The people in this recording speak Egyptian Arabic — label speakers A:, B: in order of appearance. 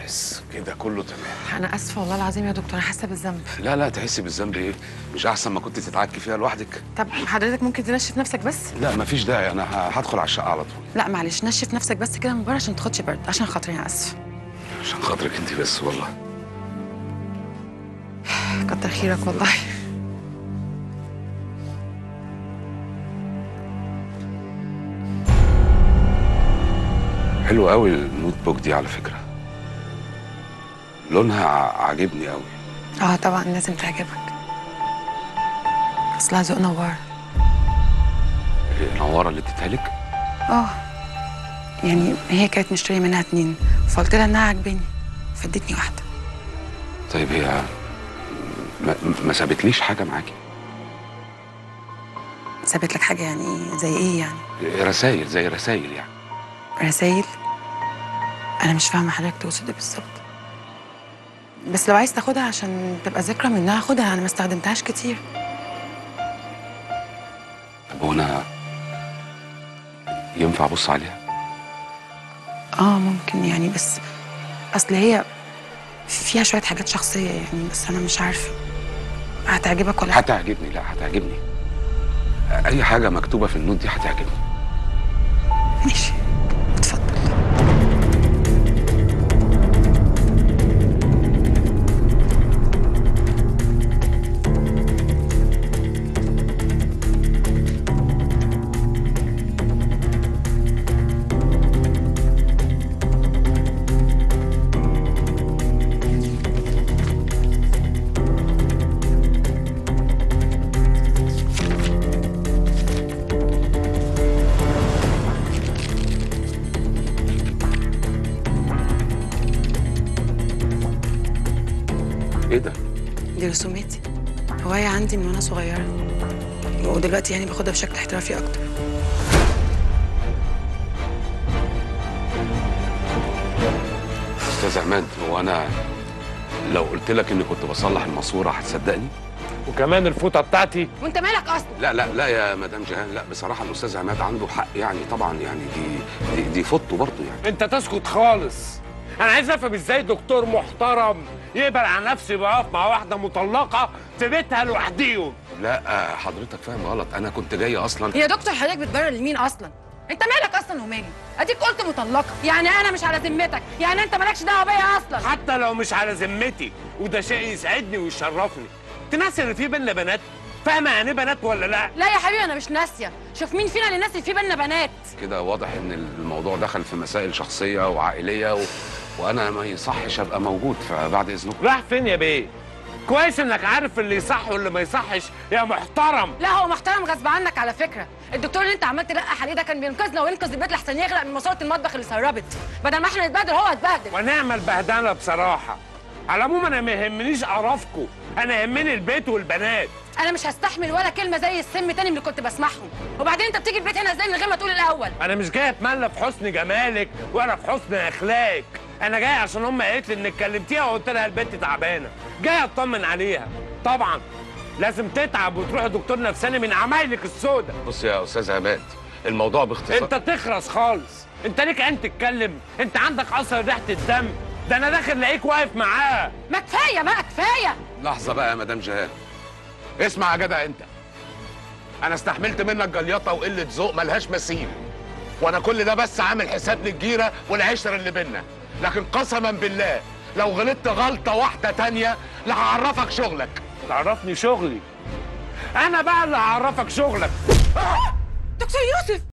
A: بس كده كله تمام
B: انا اسفه والله العظيم يا دكتور انا حاسه بالذنب
A: لا لا تحسي بالذنب ايه مش احسن ما كنت تتعكي فيها لوحدك
B: طب حضرتك ممكن تنشف نفسك بس
A: لا مفيش داعي انا ه- هدخل على الشقه على طول
B: لا معلش نشف نفسك بس كده من بره عشان تاخدش برد عشان خاطري انا اسف
A: عشان خاطرك انت بس والله
B: كتر خيرك والله
A: حلو قوي النوت بوك دي على فكره لونها ع- عاجبني قوي
B: اه طبعا لازم تعجبك اصلها ذوق نوار
A: إيه، نواره اللي اديتها لك
B: اه يعني هي كانت مشتريه منها اتنين فقلت لها انها عاجباني فادتني واحده
A: طيب هي ما, ما سابتليش حاجه معاكي
B: سابت لك حاجه يعني زي ايه يعني
A: رسائل زي رسائل يعني
B: رسايل انا مش فاهمه حضرتك تقصد ايه بالظبط بس لو عايز تاخدها عشان تبقى ذكرى منها خدها انا ما استخدمتهاش كتير
A: طب هو انا ينفع ابص عليها
B: اه ممكن يعني بس اصل هي فيها شويه حاجات شخصيه يعني بس انا مش عارفه هتعجبك ولا
A: هتعجبني لا هتعجبني اي حاجه مكتوبه في النوت دي هتعجبني
B: ماشي اتفضل
A: ايه ده
B: دي رسوماتي هواية عندي من وانا صغيرة ودلوقتي يعني باخدها بشكل احترافي اكتر
A: استاذ عماد هو انا لو قلت لك اني كنت بصلح الماسوره هتصدقني
C: وكمان الفوطه بتاعتي
B: وانت مالك اصلا
A: لا لا لا يا مدام جهان لا بصراحه الاستاذ عماد عنده حق يعني طبعا يعني دي دي, دي فوتو برضه يعني
C: انت تسكت خالص انا عايز افهم ازاي دكتور محترم يقبل على نفسه يقف مع واحده مطلقه في بيتها لوحديهم
A: لا آه، حضرتك فاهم غلط انا كنت جاي اصلا
D: يا دكتور حضرتك بتبرر لمين اصلا؟ انت مالك اصلا ومالي؟ اديك قلت مطلقه، يعني انا مش على ذمتك، يعني انت مالكش دعوه بيا اصلا.
C: حتى لو مش على ذمتي وده شيء يسعدني ويشرفني تنسي ان في بينا بنات فاهمه يعني إيه بنات ولا لا
D: لا يا حبيبي انا مش ناسيه، شوف مين فينا اللي ناسي في بينا بنات.
A: كده واضح ان الموضوع دخل في مسائل شخصيه وعائليه و... وانا ما يصحش ابقى موجود فبعد اذنكم
C: راح فين يا بيه كويس انك عارف اللي يصح واللي ما يصحش يا محترم
D: لا هو محترم غصب عنك على فكره، الدكتور اللي انت عمال تلقح عليه ده كان بينقذنا وينقذ البيت لحسن يغرق من ماسوره المطبخ اللي سربت، بدل ما احنا نتبهدل هو اتبهدل.
C: ونعمل بهدله بصراحه على العموم انا ما يهمنيش قرفكم انا يهمني البيت والبنات
D: انا مش هستحمل ولا كلمه زي السم تاني من اللي كنت بسمعهم، وبعدين انت بتيجي البيت هنا ازاي من غير ما تقول الاول؟
C: انا مش جاي اتملى في حسن جمالك ولا في حسن اخلاقك انا جاي عشان امي قالت لي انك كلمتيها وقلت لها البنت تعبانه جاي اطمن عليها طبعا لازم تتعب وتروح دكتور نفساني من عمايلك السوداء
A: بص يا استاذ عماد الموضوع باختصار
C: انت تخرس خالص انت ليك ان تتكلم انت عندك اثر ريحه الدم ده انا داخل لاقيك واقف معاه
D: ما كفايه بقى كفايه.
A: لحظه بقى يا مدام جهان اسمع يا جدع انت انا استحملت منك جليطه وقله ذوق ملهاش مثيل وانا كل ده بس عامل حساب للجيره والعشره اللي بينا لكن قسما بالله لو غلطت غلطه واحده تانية لا هعرفك شغلك
C: تعرفني شغلي انا بقى اللي هعرفك شغلك
D: دكتور يوسف